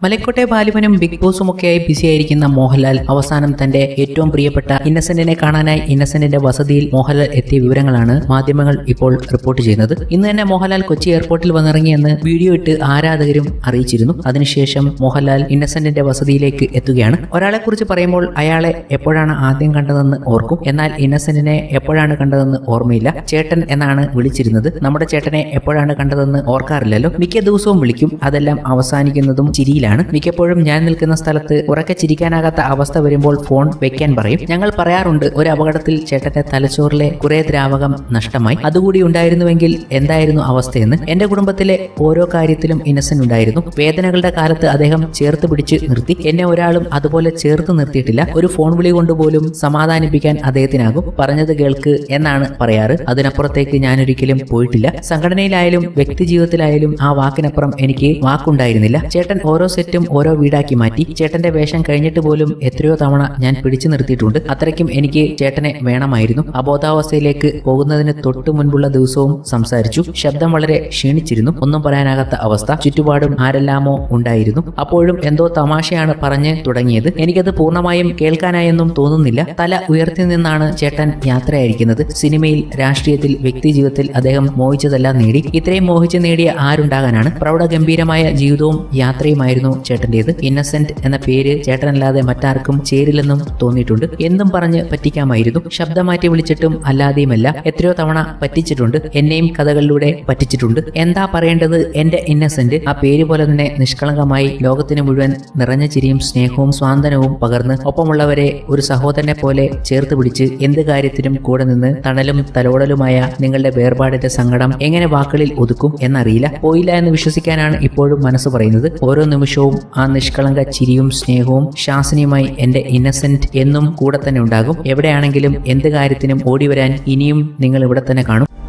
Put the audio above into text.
Malaikottai ബാലുവനും big ബോസും ഒക്കെയായി ബിസിയായിരിക്കുന്ന മോഹൻലാൽ അവസാനം തന്റെ ഏറ്റവും പ്രിയപ്പെട്ട ഇന്നസെന്റിനെ കാണാനായി ഇന്നസെന്റിന്റെ വസതിയിൽ മോഹൻലാൽ എത്തിയ വിവരങ്ങളാണ് മാധ്യമങ്ങൾ ഇപ്പോൾ റിപ്പോർട്ട് ചെയ്യുന്നത് ഇന്ന് തന്നെ മോഹൻലാൽ കൊച്ചി എയർപോർട്ടിൽ വന്നിറങ്ങിയെന്ന് വീഡിയോ ഇട്ട് ആരാധകരും അറിയിച്ചിരുന്നു അതിനുശേഷം മോഹൻലാൽ ഇന്നസെന്റിന്റെ വസതിയിലേക്ക് എത്തുകയാണ് ഒരാളെ കുറിച്ച് പറയുമ്പോൾ അയാളെ എപ്പോഴാണ് ആദ്യം കണ്ടതെന്ന് ഓർക്കും എന്നാൽ ഇന്നസെന്റിനെ എപ്പോഴാണ് കണ്ടതെന്ന് ഓർമ്മയില്ല ചേട്ടൻ എന്നാണ് വിളിച്ചിരുന്നത് നമ്മുടെ ചേട്ടനെ എപ്പോഴാണ് കണ്ടതെന്ന് ഓർക്കാറില്ലല്ലോ മിക്ക ദിവസവും വിളിക്കും അതെല്ലാം അവസാനിക്കുന്നതും ചിരിയിലാണ് മിക്കപ്പോഴും ഞാൻ നിൽക്കുന്ന സ്ഥലത്ത് ഉറക്കെ ചിരിക്കാനാകാത്ത അവസ്ഥ വരുമ്പോൾ ഫോൺ വെക്കാൻ പറയും ഞങ്ങൾ പറയാറുണ്ട് ഒരു അപകടത്തിൽ ചേട്ടന്റെ തലച്ചോറിലെ കുറെ ദ്രാവകം നഷ്ടമായി അതുകൂടി ഉണ്ടായിരുന്നുവെങ്കിൽ എന്തായിരുന്നു അവസ്ഥയെന്ന് എന്റെ കുടുംബത്തിലെ ഓരോ കാര്യത്തിലും ഇന്നസെന്റ് ഉണ്ടായിരുന്നു വേദനകളുടെ കാലത്ത് അദ്ദേഹം ചേർത്ത് പിടിച്ച് നിർത്തി എന്നെ ഒരാളും അതുപോലെ ചേർത്ത് നിർത്തിയിട്ടില്ല ഒരു ഫോൺ വിളി കൊണ്ടുപോലും സമാധാനിപ്പിക്കാൻ അദ്ദേഹത്തിനാകും പറഞ്ഞത് കേൾക്ക് എന്നാണ് പറയാറ് അതിനപ്പുറത്തേക്ക് ഞാനൊരിക്കലും പോയിട്ടില്ല സംഘടനയിലായാലും വ്യക്തി ജീവിതത്തിലായാലും ആ വാക്കിനപ്പുറം എനിക്ക് വാക്കുണ്ടായിരുന്നില്ല ചേട്ടൻ ഓരോ സെറ്റും ഓരോ വീടാക്കി മാറ്റി ചേട്ടന്റെ വേഷം കഴിഞ്ഞിട്ട് പോലും എത്രയോ തവണ ഞാൻ പിടിച്ചു നിർത്തിയിട്ടുണ്ട് അത്രയ്ക്കും എനിക്ക് ചേട്ടനെ വേണമായിരുന്നു അബോധാവസ്ഥയിലേക്ക് പോകുന്നതിന് തൊട്ടു മുൻപുള്ള ദിവസവും സംസാരിച്ചു ശബ്ദം വളരെ ക്ഷീണിച്ചിരുന്നു ഒന്നും പറയാനാകാത്ത അവസ്ഥ ചുറ്റുപാടും ആരെല്ലാമോ ഉണ്ടായിരുന്നു അപ്പോഴും എന്തോ തമാശയാണ് പറഞ്ഞ് തുടങ്ങിയത് എനിക്കത് പൂർണ്ണമായും കേൾക്കാനായൊന്നും തോന്നുന്നില്ല തല ഉയർത്തി നിന്നാണ് ചേട്ടൻ യാത്രയായിരിക്കുന്നത് സിനിമയിൽ രാഷ്ട്രീയത്തിൽ വ്യക്തി ജീവിതത്തിൽ അദ്ദേഹം മോഹിച്ചതെല്ലാം നേടി ഇത്രയും മോഹിച്ച് നേടിയ ആരുണ്ടാകാനാണ് പ്രൗഢഗംഭീരമായ ജീവിതവും യാത്രയുമായിരുന്നു ചേട്ടന്റേത് ഇന്നസെന്റ് എന്ന പേര് ചേട്ടനല്ലാതെ മറ്റാർക്കും ചേരില്ലെന്നും തോന്നിയിട്ടുണ്ട് എന്തും പറഞ്ഞ് പറ്റിക്കാമായിരുന്നു ശബ്ദം മാറ്റി വിളിച്ചിട്ടും അല്ലാതെയുമല്ല എത്രയോ തവണ പറ്റിച്ചിട്ടുണ്ട് എന്നെയും കഥകളിലൂടെ പറ്റിച്ചിട്ടുണ്ട് എന്താ പറയേണ്ടത് എന്റെ ഇന്നസെന്റ് ആ പേര് പോലെ തന്നെ നിഷ്കളങ്കമായി ലോകത്തിന് മുഴുവൻ നിറഞ്ഞ ചിരിയും സ്നേഹവും സ്വാന്തനവും പകർന്ന് ഒപ്പമുള്ളവരെ ഒരു സഹോദരനെ പോലെ ചേർത്ത് പിടിച്ച് എന്ത് കാര്യത്തിനും കൂടെ നിന്ന് തണലും തലോടലുമായ നിങ്ങളുടെ വേർപാടിന്റെ സങ്കടം എങ്ങനെ വാക്കുകളിൽ ഒതുക്കും എന്നറിയില്ല പോയില്ല എന്ന് വിശ്വസിക്കാനാണ് ഇപ്പോഴും മനസ്സ് പറയുന്നത് ഓരോ നിമിഷവും ആ നിഷ്കളങ്ക ചിരിയും സ്നേഹവും ശാസനയുമായി എന്റെ ഇന്നസെന്റ് എന്നും കൂടെ തന്നെ ഉണ്ടാകും എവിടെയാണെങ്കിലും എന്ത് കാര്യത്തിനും ഓടി വരാൻ ഇനിയും നിങ്ങൾ ഇവിടെ തന്നെ കാണും